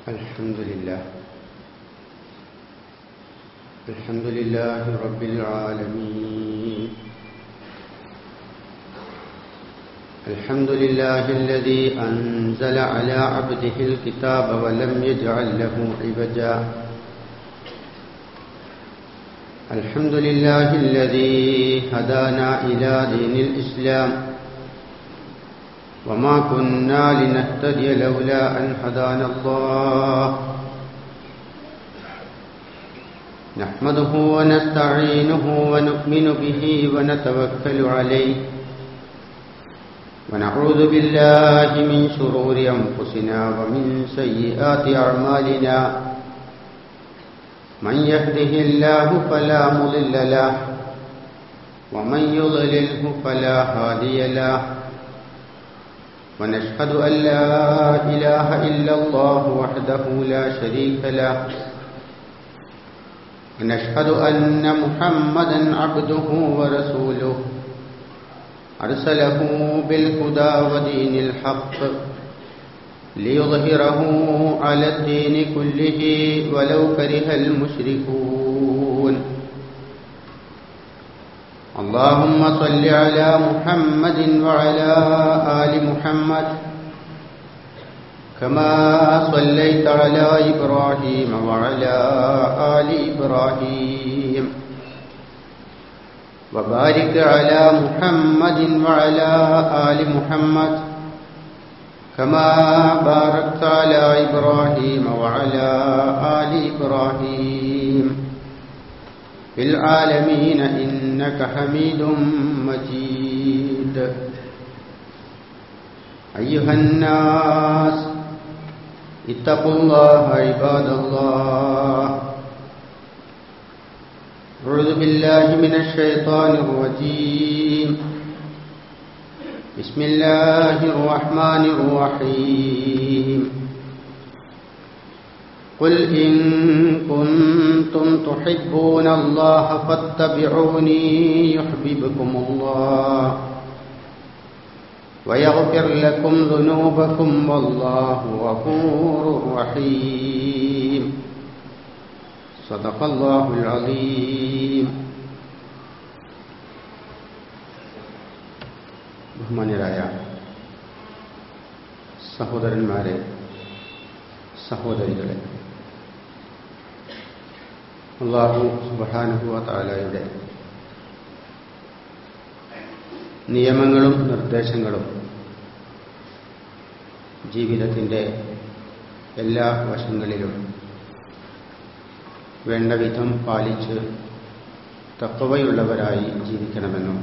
الحمد لله الحمد لله رب العالمين الحمد لله الذي أنزل على عبده الكتاب ولم يجعل له عوجا الحمد لله الذي هدانا إلى دين الإسلام وما كنا لنهتدي لولا أن هدانا الله نحمده ونستعينه ونؤمن به ونتوكل عليه ونعوذ بالله من شرور أنفسنا ومن سيئات أعمالنا من يهده الله فلا مضل له ومن يضلله فلا هادي له ونشهد أن لا إله إلا الله وحده لا شريك له ونشهد أن محمدا عبده ورسوله أرسله بالهدى ودين الحق ليظهره على الدين كله ولو كره المشركون اللهم صل على محمد وعلى آل محمد كما صليت على إبراهيم وعلى آل إبراهيم وبارك على محمد وعلى آل محمد كما باركت على إبراهيم وعلى آل إبراهيم في العالمين إنك حميد مجيد أيها الناس اتقوا الله عباد الله أعوذ بالله من الشيطان الرجيم بسم الله الرحمن الرحيم قل إن كنتم تحبون الله فاتبعوني يحببكم الله ويغفر لكم ذنوبكم والله غفور رحيم صدق الله العظيم ബഹുമാന്യരായ സഹോദരന്മാരെ സഹോദരികളെ അള്ളാഹു സുബാനുഭവ താലയുടെ നിയമങ്ങളും നിർദ്ദേശങ്ങളും ജീവിതത്തിൻ്റെ എല്ലാ വശങ്ങളിലും വേണ്ട വിധം പാലിച്ച് തക്കവയുള്ളവരായി ജീവിക്കണമെന്നും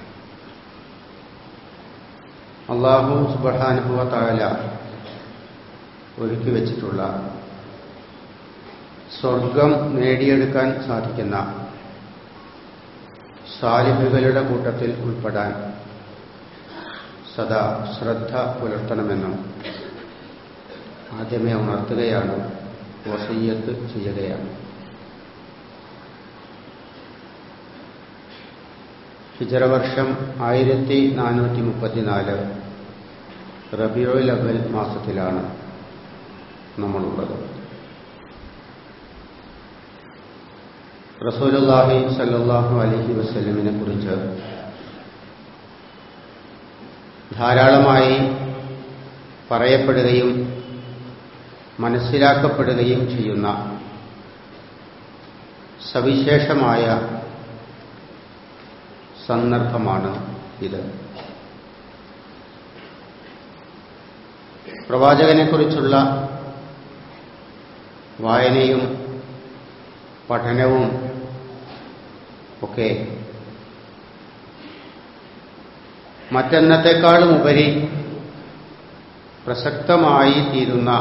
അള്ളാഹു സുബാനുഭവ താല ഒരുക്കി വച്ചിട്ടുള്ള സ്വർഗം നേടിയെടുക്കാൻ സാധിക്കുന്ന സാലിഹുകളുടെ കൂട്ടത്തിൽ ഉൾപ്പെടാൻ സദാ ശ്രദ്ധ പുലർത്തണമെന്നും ആദ്യമേ ഉണർത്തുകയാണ് വസയ്യത്ത് ചെയ്യുകയാണ് ഹിജറവർഷം ആയിരത്തി നാനൂറ്റി മുപ്പത്തിനാല് റബിയുൽ അവൽ മാസത്തിലാണ് നമ്മളുള്ളത് റസൂലുല്ലാഹി സല്ലാഹു അലഹി വസ്ലമിനെ കുറിച്ച് ധാരാളമായി പറയപ്പെടുകയും മനസ്സിലാക്കപ്പെടുകയും ചെയ്യുന്ന സവിശേഷമായ സന്ദർഭമാണ് ഇത് പ്രവാചകനെക്കുറിച്ചുള്ള വായനയും പഠനവും ഒക്കെ മറ്റെന്നത്തെക്കാളും ഉപരി പ്രസക്തമായി തീരുന്ന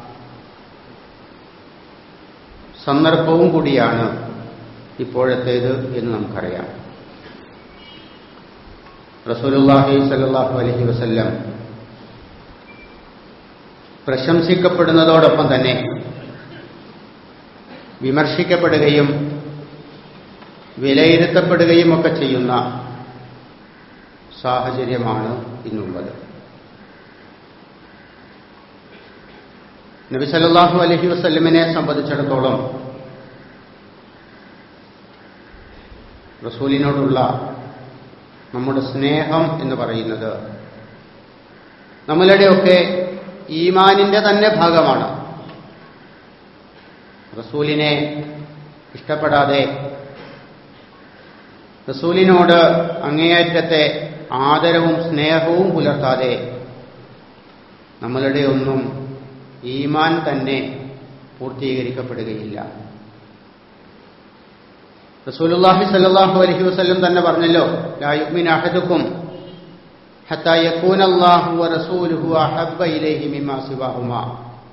സന്ദർഭവും കൂടിയാണ് ഇപ്പോഴത്തേത് എന്ന് നമുക്കറിയാം റസൂലുല്ലാഹി സല്ലാഹു അലഹി വസല്ലം പ്രശംസിക്കപ്പെടുന്നതോടൊപ്പം തന്നെ വിമർശിക്കപ്പെടുകയും വിലയിരുത്തപ്പെടുകയും ഒക്കെ ചെയ്യുന്ന സാഹചര്യമാണ് ഇന്നുള്ളത് നബി സല്ലല്ലാഹു അലൈഹി വസല്ലമിനെ സംബന്ധിച്ചിടത്തോളം റസൂലിനോടുള്ള നമ്മുടെ സ്നേഹം എന്ന് പറയുന്നത് നമ്മളുടെയൊക്കെ ഈമാനിന്റെ തന്നെ ഭാഗമാണ് റസൂലിനെ ഇഷ്ടപ്പെടാതെ റസൂലിനോട് അങ്ങേയറ്റത്തെ ആദരവും സ്നേഹവും പുലർത്താതെ നമ്മളുടെ ഒന്നും ഈമാൻ തന്നെ പൂർത്തീകരിക്കപ്പെടുകയില്ല റസൂലുള്ളാഹി സല്ലല്ലാഹു അലൈഹി വസല്ലം തന്നെ പറഞ്ഞല്ലോ ലാ യുഅ്മിൻ അഹദുക്കും ഹത്താ യകൂന അല്ലാഹു വ റസൂലുഹു അഹബ്ബ ഇലൈഹി മിമ്മാ സിവാഹുമാ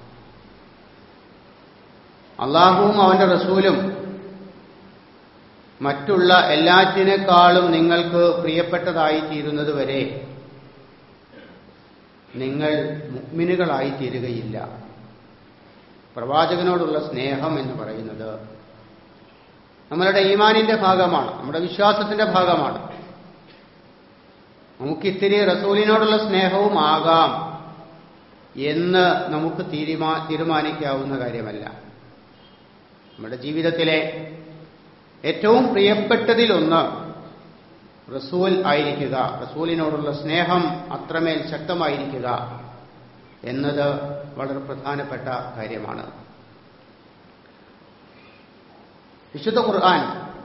അള്ളാഹുവും അവന്റെ റസൂലും മറ്റുള്ള എല്ലാറ്റിനേക്കാളും നിങ്ങൾക്ക് പ്രിയപ്പെട്ടതായി തീരുന്നത് വരെ നിങ്ങൾ മുഗ്മിനുകളായി തീരുകയില്ല പ്രവാചകനോടുള്ള സ്നേഹം എന്ന് പറയുന്നത് നമ്മളുടെ ഈമാനിന്റെ ഭാഗമാണ് നമ്മുടെ വിശ്വാസത്തിന്റെ ഭാഗമാണ് നമുക്കിത്തിരി റസൂലിനോടുള്ള സ്നേഹവും ആകാം എന്ന് നമുക്ക് തീരുമാ തീരുമാനിക്കാവുന്ന കാര്യമല്ല നമ്മുടെ ജീവിതത്തിലെ ഏറ്റവും പ്രിയപ്പെട്ടതിലൊന്ന് റസൂൽ ആയിരിക്കുക റസൂലിനോടുള്ള സ്നേഹം അത്രമേൽ ശക്തമായിരിക്കുക എന്നത് വളരെ പ്രധാനപ്പെട്ട കാര്യമാണ് വിശുദ്ധ ഖുർആൻ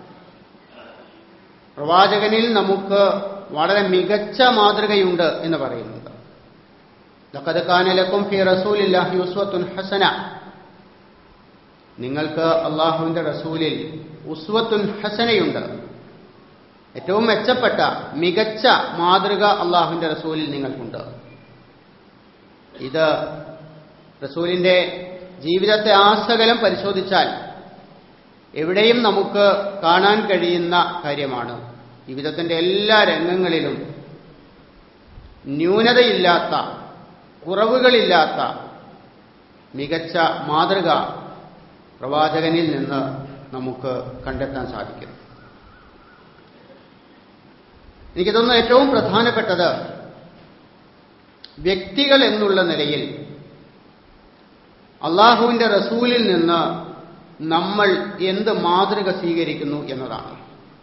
പ്രവാചകനിൽ നമുക്ക് വളരെ മികച്ച മാതൃകയുണ്ട് എന്ന് പറയുന്നുണ്ട് ലഖദ് കാന ലക്കും ഫി റസൂലില്ലാഹി ഉസ്വത്തുൻ ഹസന നിങ്ങൾക്ക് അള്ളാഹുവിന്റെ റസൂലിൽ ഉസ്വത്തുൻ ഹസനയുണ്ട് ഏറ്റവും മെച്ചപ്പെട്ട മികച്ച മാതൃക അള്ളാഹുവിന്റെ റസൂലിൽ നിങ്ങൾക്കുണ്ട് ഇത് റസൂലിന്റെ ജീവിതത്തെ ആസകലം പരിശോധിച്ചാൽ എവിടെയും നമുക്ക് കാണാൻ കഴിയുന്ന കാര്യമാണ് ജീവിതത്തിന്റെ എല്ലാ രംഗങ്ങളിലും ന്യൂനതയില്ലാത്ത കുറവുകളില്ലാത്ത മികച്ച മാതൃക പ്രവാചകനിൽ നിന്ന് നമുക്ക് കണ്ടെത്താൻ സാധിക്കും എനിക്ക് തോന്നുന്നു ഏറ്റവും പ്രധാനപ്പെട്ടത് വ്യക്തികൾ എന്നുള്ള നിലയിൽ അള്ളാഹുവിന്റെ റസൂലിൽ നിന്ന് നമ്മൾ എന്ത് മാതൃക സ്വീകരിക്കുന്നു എന്നതാണ്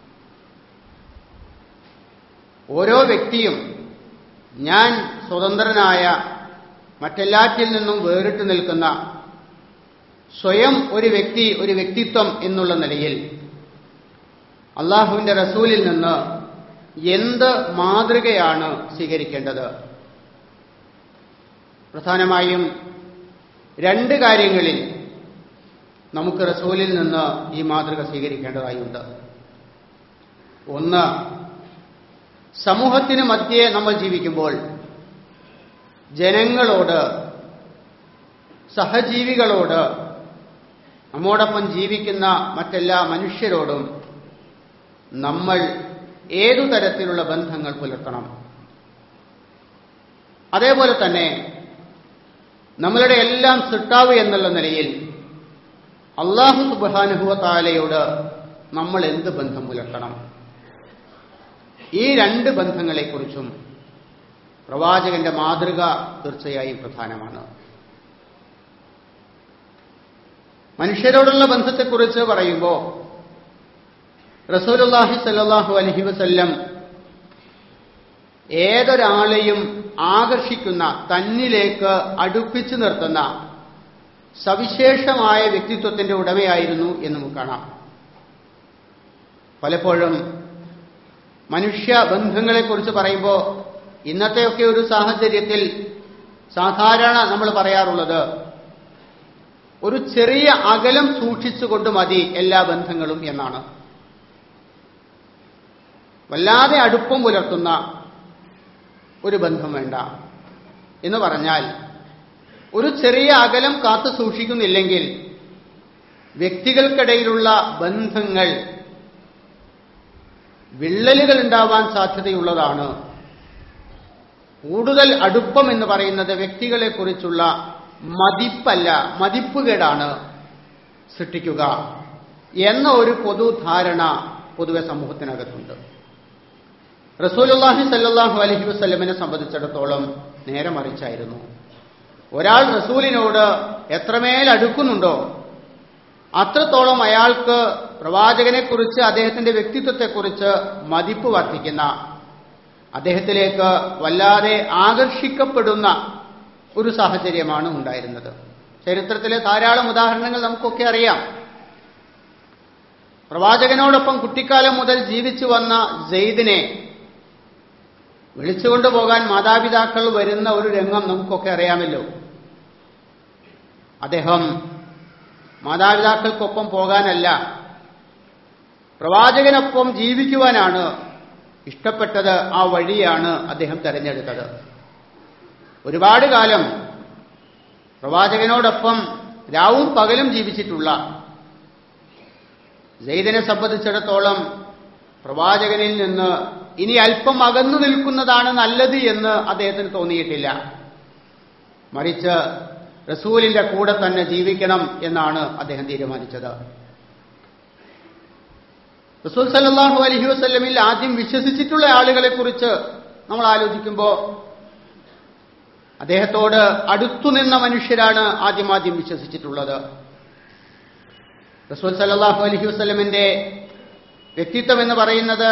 ഓരോ വ്യക്തിയും ഞാൻ സ്വതന്ത്രനായ മറ്റെല്ലാറ്റിൽ നിന്നും വേറിട്ട് നിൽക്കുന്ന സ്വയം ഒരു വ്യക്തി ഒരു വ്യക്തിത്വം എന്നുള്ള നിലയിൽ അള്ളാഹുവിന്റെ റസൂലിൽ നിന്ന് എന്ത് മാതൃകയാണ് സ്വീകരിക്കേണ്ടത് പ്രധാനമായും രണ്ട് കാര്യങ്ങളിൽ നമുക്ക് റസൂലിൽ നിന്ന് ഈ മാതൃക സ്വീകരിക്കേണ്ടതായുണ്ട് ഒന്ന് സമൂഹത്തിന് മധ്യേ നമ്മൾ ജീവിക്കുമ്പോൾ ജനങ്ങളോട് സഹജീവികളോട് നമ്മോടൊപ്പം ജീവിക്കുന്ന മറ്റെല്ലാ മനുഷ്യരോടും നമ്മൾ ഏതു തരത്തിലുള്ള ബന്ധങ്ങൾ പുലർത്തണം അതേപോലെ തന്നെ നമ്മളുടെ എല്ലാം സിട്ടാവ് എന്നുള്ള നിലയിൽ അള്ളാഹു സുബാനുഹുവ താലയോട് നമ്മൾ എന്ത് ബന്ധം പുലർത്തണം ഈ രണ്ട് ബന്ധങ്ങളെക്കുറിച്ചും പ്രവാചകന്റെ മാതൃക തീർച്ചയായും പ്രധാനമാണ് മനുഷ്യരോടുള്ള ബന്ധത്തെക്കുറിച്ച് പറയുമ്പോൾ റസൂലുല്ലാഹി സല്ലാഹു അലഹി വസല്ലം ഏതൊരാളെയും ആകർഷിക്കുന്ന തന്നിലേക്ക് അടുപ്പിച്ചു നിർത്തുന്ന സവിശേഷമായ വ്യക്തിത്വത്തിന്റെ ഉടമയായിരുന്നു എന്ന് നമുക്ക് കാണാം പലപ്പോഴും മനുഷ്യ ബന്ധങ്ങളെക്കുറിച്ച് പറയുമ്പോൾ ഇന്നത്തെയൊക്കെ ഒരു സാഹചര്യത്തിൽ സാധാരണ നമ്മൾ പറയാറുള്ളത് ഒരു ചെറിയ അകലം സൂക്ഷിച്ചുകൊണ്ട് മതി എല്ലാ ബന്ധങ്ങളും എന്നാണ് വല്ലാതെ അടുപ്പം പുലർത്തുന്ന ഒരു ബന്ധം വേണ്ട എന്ന് പറഞ്ഞാൽ ഒരു ചെറിയ അകലം കാത്തു സൂക്ഷിക്കുന്നില്ലെങ്കിൽ വ്യക്തികൾക്കിടയിലുള്ള ബന്ധങ്ങൾ വിള്ളലുകൾ ഉണ്ടാവാൻ സാധ്യതയുള്ളതാണ് കൂടുതൽ അടുപ്പം എന്ന് പറയുന്നത് വ്യക്തികളെക്കുറിച്ചുള്ള മതിപ്പല്ല മതിപ്പുകേടാണ് സൃഷ്ടിക്കുക എന്ന ഒരു പൊതുധാരണ പൊതുവെ സമൂഹത്തിനകത്തുണ്ട് റസൂലുല്ലാഹി സല്ലാഹു അലഹി വസ്ല്ലമിനെ സംബന്ധിച്ചിടത്തോളം നേരെ മറിച്ചായിരുന്നു ഒരാൾ റസൂലിനോട് എത്രമേൽ അടുക്കുന്നുണ്ടോ അത്രത്തോളം അയാൾക്ക് പ്രവാചകനെക്കുറിച്ച് അദ്ദേഹത്തിന്റെ വ്യക്തിത്വത്തെക്കുറിച്ച് മതിപ്പ് വർദ്ധിക്കുന്ന അദ്ദേഹത്തിലേക്ക് വല്ലാതെ ആകർഷിക്കപ്പെടുന്ന ഒരു സാഹചര്യമാണ് ഉണ്ടായിരുന്നത് ചരിത്രത്തിലെ ധാരാളം ഉദാഹരണങ്ങൾ നമുക്കൊക്കെ അറിയാം പ്രവാചകനോടൊപ്പം കുട്ടിക്കാലം മുതൽ ജീവിച്ചു വന്ന ജെയ്ദിനെ വിളിച്ചുകൊണ്ടുപോകാൻ മാതാപിതാക്കൾ വരുന്ന ഒരു രംഗം നമുക്കൊക്കെ അറിയാമല്ലോ അദ്ദേഹം മാതാപിതാക്കൾക്കൊപ്പം പോകാനല്ല പ്രവാചകനൊപ്പം ജീവിക്കുവാനാണ് ഇഷ്ടപ്പെട്ടത് ആ വഴിയാണ് അദ്ദേഹം തെരഞ്ഞെടുത്തത് ഒരുപാട് കാലം പ്രവാചകനോടൊപ്പം രാവും പകലും ജീവിച്ചിട്ടുള്ള ജെയ്ദിനെ സംബന്ധിച്ചിടത്തോളം പ്രവാചകനിൽ നിന്ന് ഇനി അല്പം അകന്നു നിൽക്കുന്നതാണ് നല്ലത് എന്ന് അദ്ദേഹത്തിന് തോന്നിയിട്ടില്ല മറിച്ച് റസൂലിന്റെ കൂടെ തന്നെ ജീവിക്കണം എന്നാണ് അദ്ദേഹം തീരുമാനിച്ചത് റസൂൽ സല്ലാഹു അലഹി വസ്ല്ലമിൽ ആദ്യം വിശ്വസിച്ചിട്ടുള്ള ആളുകളെ കുറിച്ച് നമ്മൾ ആലോചിക്കുമ്പോൾ അദ്ദേഹത്തോട് അടുത്തുനിന്ന മനുഷ്യരാണ് ആദ്യമാദ്യം വിശ്വസിച്ചിട്ടുള്ളത് റസൂൽ സല്ലാഹു അലഹി വസ്ലമിന്റെ വ്യക്തിത്വം എന്ന് പറയുന്നത്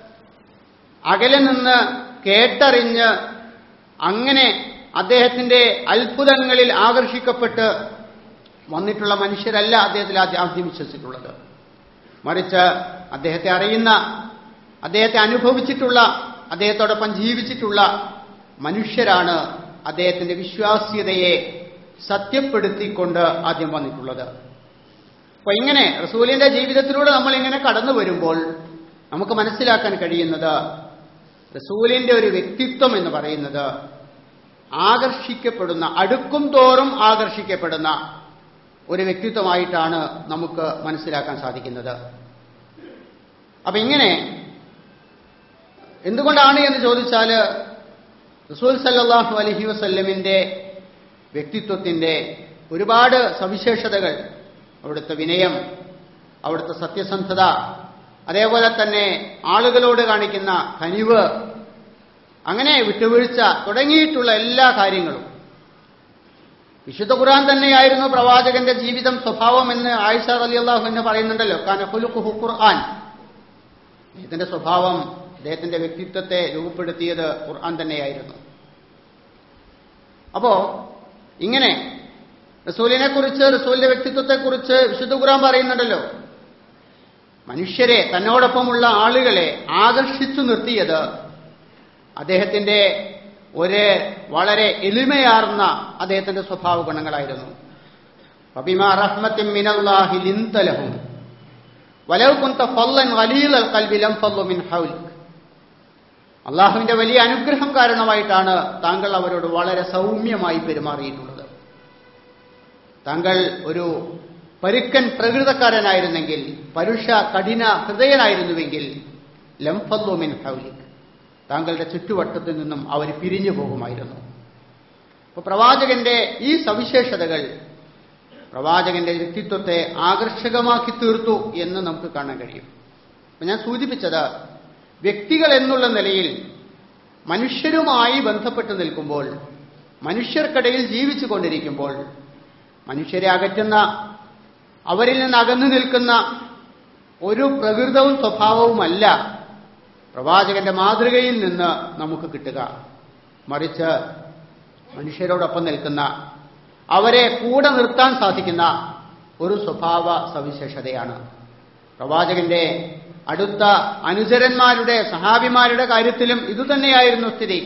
അകലെ നിന്ന് കേട്ടറിഞ്ഞ് അങ്ങനെ അദ്ദേഹത്തിന്റെ അത്ഭുതങ്ങളിൽ ആകർഷിക്കപ്പെട്ട് വന്നിട്ടുള്ള മനുഷ്യരല്ല അദ്ദേഹത്തിൽ ആദ്യം ആദ്യം വിശ്വസിച്ചിട്ടുള്ളത് മറിച്ച് അദ്ദേഹത്തെ അറിയുന്ന അദ്ദേഹത്തെ അനുഭവിച്ചിട്ടുള്ള അദ്ദേഹത്തോടൊപ്പം ജീവിച്ചിട്ടുള്ള മനുഷ്യരാണ് അദ്ദേഹത്തിന്റെ വിശ്വാസ്യതയെ സത്യപ്പെടുത്തിക്കൊണ്ട് ആദ്യം വന്നിട്ടുള്ളത് അപ്പൊ ഇങ്ങനെ റസൂലിന്റെ ജീവിതത്തിലൂടെ നമ്മൾ ഇങ്ങനെ കടന്നു വരുമ്പോൾ നമുക്ക് മനസ്സിലാക്കാൻ കഴിയുന്നത് റസൂലിന്റെ ഒരു വ്യക്തിത്വം എന്ന് പറയുന്നത് ആകർഷിക്കപ്പെടുന്ന അടുക്കും തോറും ആകർഷിക്കപ്പെടുന്ന ഒരു വ്യക്തിത്വമായിട്ടാണ് നമുക്ക് മനസ്സിലാക്കാൻ സാധിക്കുന്നത് അപ്പൊ ഇങ്ങനെ എന്തുകൊണ്ടാണ് എന്ന് ചോദിച്ചാൽ റസൂൽ സല്ലാഹു അലഹി വസല്ലമിന്റെ വ്യക്തിത്വത്തിന്റെ ഒരുപാട് സവിശേഷതകൾ അവിടുത്തെ വിനയം അവിടുത്തെ സത്യസന്ധത അതേപോലെ തന്നെ ആളുകളോട് കാണിക്കുന്ന കനിവ് അങ്ങനെ വിട്ടുവീഴ്ച തുടങ്ങിയിട്ടുള്ള എല്ലാ കാര്യങ്ങളും വിശുദ്ധ ഖുർആൻ തന്നെയായിരുന്നു പ്രവാചകന്റെ ജീവിതം സ്വഭാവം എന്ന് ആയിഷ അലി അള്ളാഹു എന്ന് പറയുന്നുണ്ടല്ലോ കാനഹുലുഖുഹു ഖുർആൻ ഇതിന്റെ സ്വഭാവം അദ്ദേഹത്തിന്റെ വ്യക്തിത്വത്തെ രൂപപ്പെടുത്തിയത് ഖുർആൻ തന്നെയായിരുന്നു അപ്പോ ഇങ്ങനെ റസൂലിനെ കുറിച്ച് റസൂലിന്റെ വ്യക്തിത്വത്തെക്കുറിച്ച് വിശുദ്ധ ഖുർആൻ പറയുന്നുണ്ടല്ലോ മനുഷ്യരെ തന്നോടൊപ്പമുള്ള ആളുകളെ ആകർഷിച്ചു നിർത്തിയത് അദ്ദേഹത്തിന്റെ ഒരു വളരെ എളിമയാർന്ന അദ്ദേഹത്തിന്റെ സ്വഭാവ ഗുണങ്ങളായിരുന്നു ഫബിമാ റഹ്മത്തിൻ മിനല്ലാഹി ലിന്തലഹും വലൗ കുന്ത ഫല്ലൻ ഖലീലൽ ഖൽബി ലം ഫല്ലു മിൻ ഹൗലിക് അള്ളാഹുവിന്റെ വലിയ അനുഗ്രഹം കാരണമായിട്ടാണ് താങ്കൾ അവരോട് വളരെ സൗമ്യമായി പെരുമാറിയിട്ടുള്ളത് താങ്കൾ ഒരു പരുക്കൻ പ്രകൃതക്കാരനായിരുന്നെങ്കിൽ പരുഷ കഠിന ഹൃദയനായിരുന്നുവെങ്കിൽ ലംഫല്ലു മിൻ ഹൗലിക് താങ്കളുടെ ചുറ്റുവട്ടത്തിൽ നിന്നും അവർ പിരിഞ്ഞു പോകുമായിരുന്നു അപ്പോൾ പ്രവാചകന്റെ ഈ സവിശേഷതകൾ പ്രവാചകന്റെ വ്യക്തിത്വത്തെ ആകർഷകമാക്കി തീർത്തു എന്ന് നമുക്ക് കാണാൻ കഴിയും അപ്പൊ ഞാൻ സൂചിപ്പിച്ചത് വ്യക്തികൾ എന്നുള്ള നിലയിൽ മനുഷ്യരുമായി ബന്ധപ്പെട്ട് നിൽക്കുമ്പോൾ മനുഷ്യർക്കിടയിൽ ജീവിച്ചു കൊണ്ടിരിക്കുമ്പോൾ മനുഷ്യരെ അകറ്റുന്ന അവരിൽ നിന്ന് അകന്നു നിൽക്കുന്ന ഒരു പ്രകൃതവും സ്വഭാവവുമല്ല പ്രവാചകന്റെ മാതൃകയിൽ നിന്ന് നമുക്ക് കിട്ടുക മറിച്ച് മനുഷ്യരോടൊപ്പം നിൽക്കുന്ന അവരെ കൂടെ നിർത്താൻ സാധിക്കുന്ന ഒരു സ്വഭാവ സവിശേഷതയാണ് പ്രവാചകന്റെ അടുത്ത അനുചരന്മാരുടെ സഹാബിമാരുടെ കാര്യത്തിലും ഇതുതന്നെയായിരുന്നു സ്ഥിതി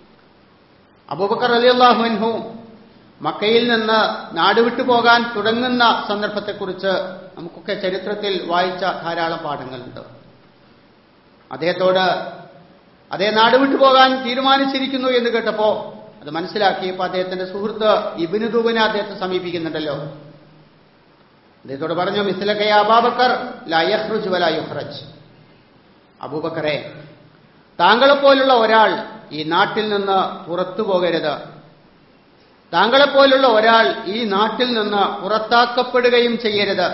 അബൂബക്കർ അലിയല്ലാഹുൻഹു മക്കയിൽ നിന്ന് നാടുവിട്ടു പോകാൻ തുടങ്ങുന്ന സന്ദർഭത്തെക്കുറിച്ച് നമുക്കൊക്കെ ചരിത്രത്തിൽ വായിച്ച ധാരാളം പാഠങ്ങളുണ്ട് അദ്ദേഹത്തോട് അതേ നാടുവിട്ടു പോകാൻ തീരുമാനിച്ചിരിക്കുന്നു എന്ന് കേട്ടപ്പോ അത് മനസ്സിലാക്കിയപ്പോൾ അദ്ദേഹത്തിന്റെ സുഹൃത്ത് ഇബിനു ദൂബിനെ അദ്ദേഹത്തെ സമീപിക്കുന്നുണ്ടല്ലോ അദ്ദേഹത്തോട് പറഞ്ഞു മിസ്ലക്കയ അബാബക്കർ ലയഹ്റുജ് വല യുഹ്റജ് അബൂബക്കറെ താങ്കളെപ്പോലുള്ള ഒരാൾ ഈ നാട്ടിൽ നിന്ന് പുറത്തു പോകരുത് താങ്കളെപ്പോലുള്ള ഒരാൾ ഈ നാട്ടിൽ നിന്ന് പുറത്താക്കപ്പെടുകയും ചെയ്യരുത്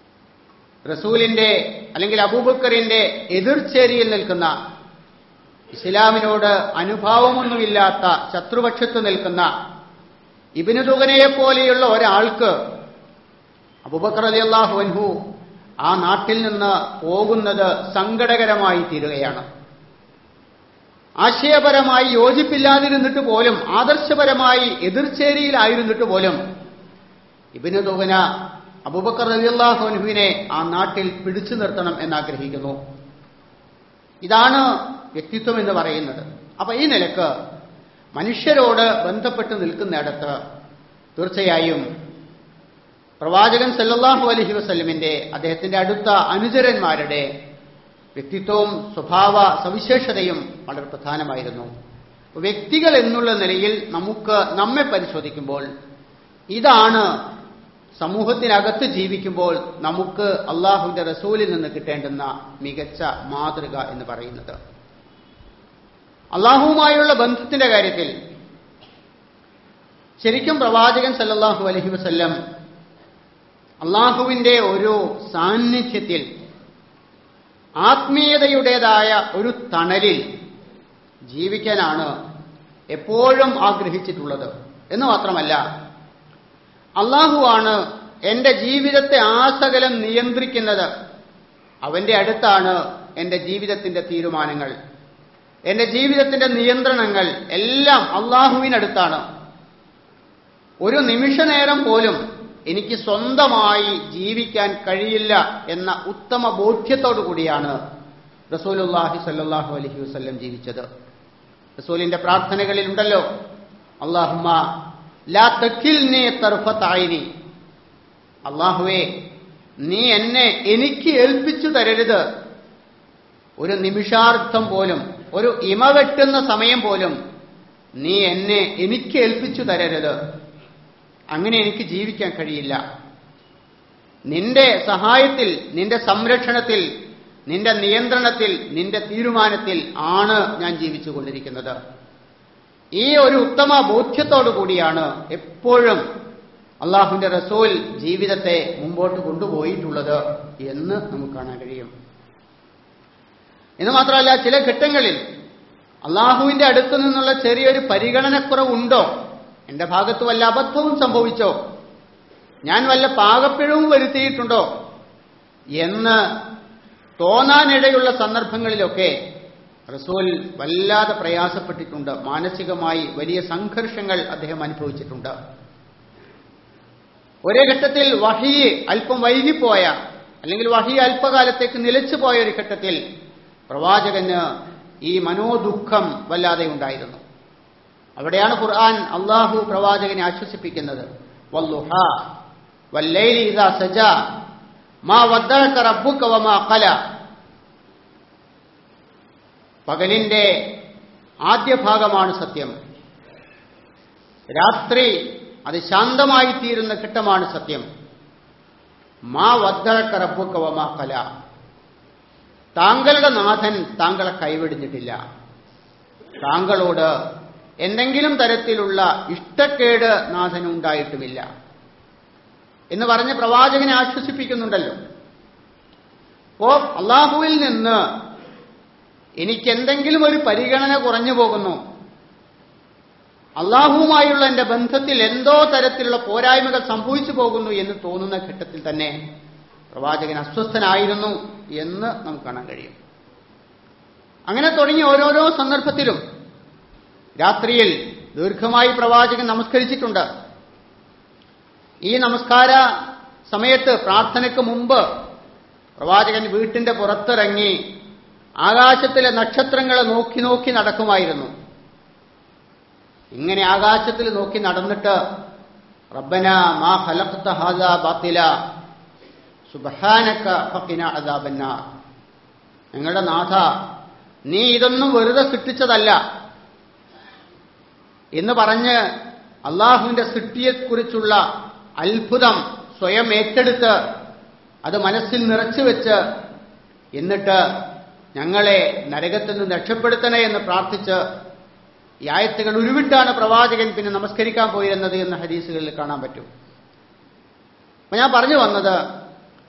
റസൂലിന്റെ അല്ലെങ്കിൽ അബൂബക്കറിന്റെ എതിർചേരിയിൽ നിൽക്കുന്ന ഇസ്ലാമിനോട് അനുഭാവമൊന്നുമില്ലാത്ത ശത്രുപക്ഷത്ത് നിൽക്കുന്ന ഇബിന് തുകനയെ പോലെയുള്ള ഒരാൾക്ക് അബുബക്കർ അലി അള്ളാഹു അൻഹു ആ നാട്ടിൽ നിന്ന് പോകുന്നത് സങ്കടകരമായി തീരുകയാണ് ആശയപരമായി യോജിപ്പില്ലാതിരുന്നിട്ട് പോലും ആദർശപരമായി എതിർചേരിയിലായിരുന്നിട്ട് പോലും ഇബിന് തുകന അബുബക്കർ അലി അള്ളാഹു അൻഹുവിനെ ആ നാട്ടിൽ പിടിച്ചു നിർത്തണം എന്നാഗ്രഹിക്കുന്നു ഇതാണ് വ്യക്തിത്വം എന്ന് പറയുന്നത് അപ്പൊ ഈ നിലക്ക് മനുഷ്യരോട് ബന്ധപ്പെട്ട് നിൽക്കുന്നിടത്ത് തീർച്ചയായും പ്രവാചകൻ സല്ലല്ലാഹു അലഹി വസ്ല്ലമിന്റെ അദ്ദേഹത്തിന്റെ അടുത്ത അനുചരന്മാരുടെ വ്യക്തിത്വവും സ്വഭാവ സവിശേഷതയും വളരെ പ്രധാനമായിരുന്നു വ്യക്തികൾ എന്നുള്ള നിലയിൽ നമുക്ക് നമ്മെ പരിശോധിക്കുമ്പോൾ ഇതാണ് സമൂഹത്തിനകത്ത് ജീവിക്കുമ്പോൾ നമുക്ക് അള്ളാഹുവിന്റെ റസൂലിൽ നിന്ന് കിട്ടേണ്ടുന്ന മികച്ച മാതൃക എന്ന് പറയുന്നത് അള്ളാഹുവുമായുള്ള ബന്ധത്തിന്റെ കാര്യത്തിൽ ശരിക്കും പ്രവാചകൻ സല്ലല്ലാഹു അലഹി വസല്ലം അള്ളാഹുവിന്റെ ഒരു സാന്നിധ്യത്തിൽ ആത്മീയതയുടേതായ ഒരു തണലിൽ ജീവിക്കാനാണ് എപ്പോഴും ആഗ്രഹിച്ചിട്ടുള്ളത് എന്ന് മാത്രമല്ല അള്ളാഹുവാണ് എന്റെ ജീവിതത്തെ ആസകലം നിയന്ത്രിക്കുന്നത് അവന്റെ അടുത്താണ് എന്റെ ജീവിതത്തിന്റെ തീരുമാനങ്ങൾ എന്റെ ജീവിതത്തിന്റെ നിയന്ത്രണങ്ങൾ എല്ലാം അള്ളാഹുവിനടുത്താണ് ഒരു നിമിഷ നേരം പോലും എനിക്ക് സ്വന്തമായി ജീവിക്കാൻ കഴിയില്ല എന്ന ഉത്തമ ബോധ്യത്തോടു കൂടിയാണ് റസൂലുല്ലാഹി സല്ലാഹു അലഹി വസ്ല്ലം ജീവിച്ചത് റസൂലിന്റെ പ്രാർത്ഥനകളിൽ ഉണ്ടല്ലോ അള്ളാഹുമ്മ ലാ തക്കിൽനെ തർഫത്തായിനി അള്ളാഹുവേ നീ എന്നെ എനിക്ക് ഏൽപ്പിച്ചു തരരുത് ഒരു നിമിഷാർത്ഥം പോലും ഒരു ഇമ വെട്ടുന്ന സമയം പോലും നീ എന്നെ എനിക്ക് ഏൽപ്പിച്ചു തരരുത് അങ്ങനെ എനിക്ക് ജീവിക്കാൻ കഴിയില്ല നിന്റെ സഹായത്തിൽ നിന്റെ സംരക്ഷണത്തിൽ നിന്റെ നിയന്ത്രണത്തിൽ നിന്റെ തീരുമാനത്തിൽ ആണ് ഞാൻ ജീവിച്ചു കൊണ്ടിരിക്കുന്നത് ഈ ഒരു ഉത്തമ ബോധ്യത്തോടു കൂടിയാണ് എപ്പോഴും അള്ളാഹുവിന്റെ റസൂൽ ജീവിതത്തെ മുമ്പോട്ട് കൊണ്ടുപോയിട്ടുള്ളത് എന്ന് നമുക്ക് കാണാൻ കഴിയും എന്ന് മാത്രമല്ല ചില ഘട്ടങ്ങളിൽ അള്ളാഹുവിന്റെ അടുത്തു നിന്നുള്ള ചെറിയൊരു പരിഗണനക്കുറവുണ്ടോ എന്റെ ഭാഗത്ത് വല്ല അബദ്ധവും സംഭവിച്ചോ ഞാൻ വല്ല പാകപ്പിഴവും വരുത്തിയിട്ടുണ്ടോ എന്ന് തോന്നാനിടയുള്ള സന്ദർഭങ്ങളിലൊക്കെ റസൂൽ വല്ലാതെ പ്രയാസപ്പെട്ടിട്ടുണ്ട് മാനസികമായി വലിയ സംഘർഷങ്ങൾ അദ്ദേഹം അനുഭവിച്ചിട്ടുണ്ട് ഒരേ ഘട്ടത്തിൽ വഹി അല്പം വൈകിപ്പോയ അല്ലെങ്കിൽ വഹി അല്പകാലത്തേക്ക് നിലച്ചു പോയ ഒരു ഘട്ടത്തിൽ പ്രവാചകന് ഈ മനോദുഃഖം വല്ലാതെ ഉണ്ടായിരുന്നു അവിടെയാണ് ഖുർആൻ അള്ളാഹു പ്രവാചകനെ ആശ്വസിപ്പിക്കുന്നത് വല്ലുഹ വല്ലൈലി ഇദാ സജ മാ വദ്ദഅക റബ്ബുക വമാ ഖല പകലിന്റെ ആദ്യ ഭാഗമാണ് സത്യം രാത്രി അത് ശാന്തമായി തീരുന്ന ഘട്ടമാണ് സത്യം മാ വദ്ദഅക റബ്ബുക വമാ ഖല താങ്കളുടെ നാഥൻ താങ്കളെ കൈവെടിഞ്ഞിട്ടില്ല താങ്കളോട് എന്തെങ്കിലും തരത്തിലുള്ള ഇഷ്ടക്കേട് നാഥന് ഉണ്ടായിട്ടുമില്ല എന്ന് പറഞ്ഞ് പ്രവാചകനെ ആശ്വസിപ്പിക്കുന്നുണ്ടല്ലോ അപ്പോ അള്ളാഹുവിൽ നിന്ന് എനിക്ക് എന്തെങ്കിലും ഒരു പരിഗണന കുറഞ്ഞു പോകുന്നു അള്ളാഹുവുമായുള്ള എന്റെ ബന്ധത്തിൽ എന്തോ തരത്തിലുള്ള പോരായ്മകൾ സംഭവിച്ചു പോകുന്നു എന്ന് തോന്നുന്ന ഘട്ടത്തിൽ തന്നെ പ്രവാചകൻ അസ്വസ്ഥനായിരുന്നു എന്ന് നമുക്ക് കാണാൻ കഴിയും അങ്ങനെ തുടങ്ങി ഓരോരോ സന്ദർഭത്തിലും രാത്രിയിൽ ദീർഘമായി പ്രവാചകൻ നമസ്കരിച്ചിട്ടുണ്ട് ഈ നമസ്കാര സമയത്ത് പ്രാർത്ഥനയ്ക്ക് മുമ്പ് പ്രവാചകൻ വീട്ടിന്റെ പുറത്തിറങ്ങി ആകാശത്തിലെ നക്ഷത്രങ്ങളെ നോക്കി നോക്കി നടക്കുമായിരുന്നു ഇങ്ങനെ ആകാശത്തിൽ നോക്കി നടന്നിട്ട് റബ്ബന മാ ഖലഖ്ത ഹാദാ ബാത്തില സുബ്ഹാനക ഫഖിന അദാബന്നാർ ഞങ്ങളുടെ നാഥ നീ ഇതൊന്നും വെറുതെ സൃഷ്ടിച്ചതല്ല എന്ന് പറഞ്ഞ് അള്ളാഹുവിന്റെ സൃഷ്ടിയെക്കുറിച്ചുള്ള അത്ഭുതം സ്വയം ഏറ്റെടുത്ത് അത് മനസ്സിൽ നിറച്ചു വെച്ച് എന്നിട്ട് ഞങ്ങളെ നരകത്തിൽ നിന്ന് രക്ഷപ്പെടുത്തണേ എന്ന് പ്രാർത്ഥിച്ച് ഈ ആയത്തുകൾ ഉരുവിട്ടാണ് പ്രവാചകൻ പിന്നെ നമസ്കരിക്കാൻ പോയിരുന്നത് എന്ന് ഹദീസുകളിൽ കാണാൻ പറ്റും അപ്പൊ ഞാൻ പറഞ്ഞു വന്നത്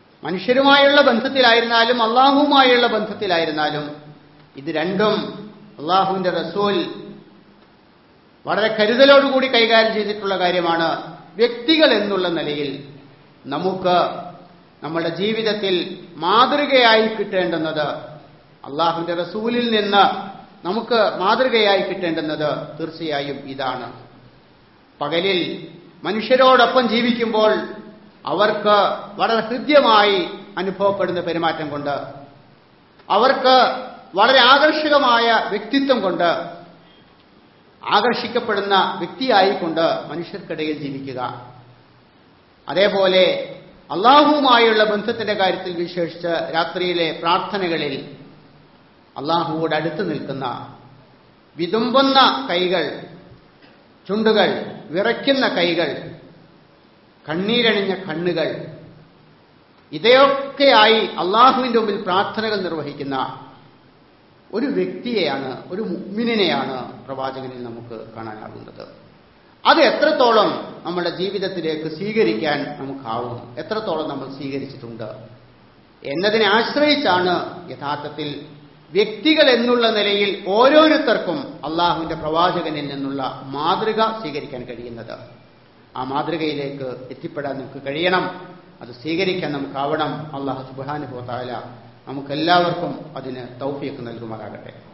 മനുഷ്യരുമായുള്ള ബന്ധത്തിലായിരുന്നാലും അള്ളാഹുവുമായുള്ള ബന്ധത്തിലായിരുന്നാലും ഇത് രണ്ടും അള്ളാഹുവിന്റെ റസൂൽ വളരെ കരുതലോടുകൂടി കൈകാര്യം ചെയ്തിട്ടുള്ള കാര്യമാണ് വ്യക്തികൾ എന്നുള്ള നിലയിൽ നമുക്ക് നമ്മുടെ ജീവിതത്തിൽ മാതൃകയായി കിട്ടേണ്ടുന്നത് അള്ളാഹുവിന്റെ റസൂലിൽ നിന്ന് നമുക്ക് മാതൃകയായി കിട്ടേണ്ടുന്നത് തീർച്ചയായും ഇതാണ് പകലിൽ മനുഷ്യരോടൊപ്പം ജീവിക്കുമ്പോൾ അവർക്ക് വളരെ ഹൃദ്യമായി അനുഭവപ്പെടുന്ന പെരുമാറ്റം കൊണ്ട് അവർക്ക് വളരെ ആകർഷകമായ വ്യക്തിത്വം കൊണ്ട് ആകർഷിക്കപ്പെടുന്ന വ്യക്തിയായിക്കൊണ്ട് മനുഷ്യർക്കിടയിൽ ജീവിക്കുക അതേപോലെ അള്ളാഹുവുമായുള്ള ബന്ധത്തിന്റെ കാര്യത്തിൽ വിശേഷിച്ച് രാത്രിയിലെ പ്രാർത്ഥനകളിൽ അള്ളാഹുവോട് അടുത്ത് നിൽക്കുന്ന വിതുമ്പുന്ന കൈകൾ ചുണ്ടുകൾ വിറയ്ക്കുന്ന കൈകൾ കണ്ണീരണിഞ്ഞ കണ്ണുകൾ ഇതയൊക്കെയായി അള്ളാഹുവിന്റെ മുമ്പിൽ പ്രാർത്ഥനകൾ നിർവഹിക്കുന്ന ഒരു വ്യക്തിയെയാണ് ഒരു മുഗ്മിനെയാണ് പ്രവാചകനിൽ നമുക്ക് കാണാനാകുന്നത് അത് എത്രത്തോളം നമ്മുടെ ജീവിതത്തിലേക്ക് സ്വീകരിക്കാൻ നമുക്കാവും എത്രത്തോളം നമ്മൾ സ്വീകരിച്ചിട്ടുണ്ട് എന്നതിനെ ആശ്രയിച്ചാണ് യഥാർത്ഥത്തിൽ വ്യക്തികൾ എന്നുള്ള നിലയിൽ ഓരോരുത്തർക്കും അള്ളാഹുവിന്റെ പ്രവാചകനിൽ നിന്നുള്ള മാതൃക സ്വീകരിക്കാൻ കഴിയുന്നത് ആ മാതൃകയിലേക്ക് എത്തിപ്പെടാൻ നമുക്ക് കഴിയണം അത് സ്വീകരിക്കാൻ നമുക്കാവണം അള്ളാഹു സുബാനുഭവത്തായ നമുക്കെല്ലാവർക്കും അതിന് തൗഫീക്ക് നൽകുമാറാകട്ടെ